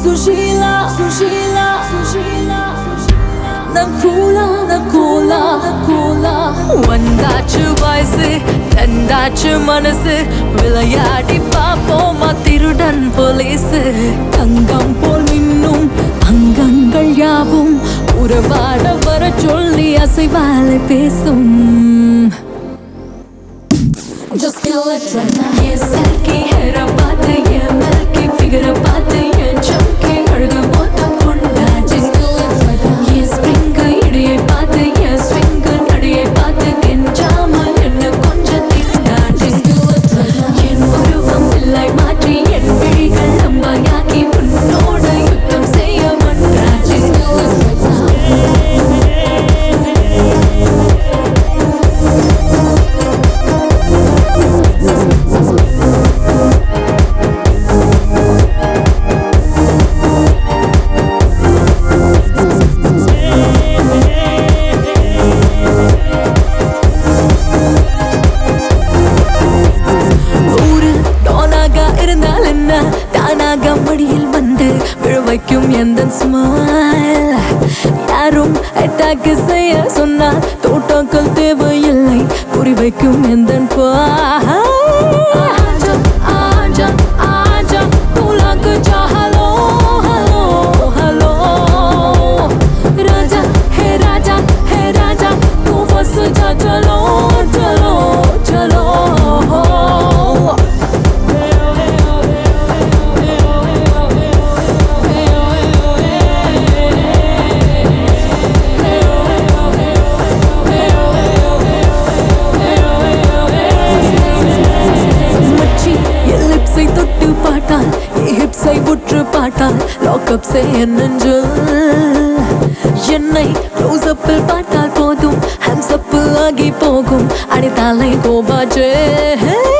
சுஷீலா சுஷீலா சுஷீலா நான் கூலா நான் கூலா நான் கூலா வந்தாச்சு வயசு தந்தாச்சு மனசு விளையாடி பாப்போமா திருடன் போலீஸு தங்கம் போல் மின்னும் அங்கங்கள் யாவும் உறவாட வர சொல்லி அசைவாலை பேசும் Just kill it right now. Yes, silky hair பார்த்து என் milky figure பார்த்து என் chunky அழகு மொத்தம் கொண்டாச்சு. Just kill it right now. N spring இடையை பார்த்து என் swing நடையை பார்த்து கெஞ்சாமல் என்னை கொஞ்சம் திண்டாச்சு. Just kill it right now. என் உருவம் இல்லை மாற்றி என் விழிகள் அம்பாயாக்கி உன்னோட யுத்தம் செய்ய மன்றாச்சு. Just kill it right now. ஊரு டோனாக இருந்தால் என்ன தானாக மடியில் வந்து விழ வைக்கும் எந்த ஸ்மைல் யாரும் அட்டாக் செய்ய சொன்னால் தோட்டங்கள் தேவையில்லை குறி வைக்கும் எந்த ஆஜா ஆஜா ஆஜா உலகு ஹலோ ஹலோ ஹலோ राजा है राजा है राजा तू बस जा चलो चलो चलो மச்சி என் லிப்ஸை தொட்டு பாட்டால் என் ஹிப்ஸை உற்று பாட்டால் லாக்அப் செய்ய நெஞ்சில் என்னை க்ளோஸ் அப்பில் பார்த்தால் போதும் ஹேண்ட்ஸ் அப் ஆகி போகும் அடித்தாலை கோபாஜே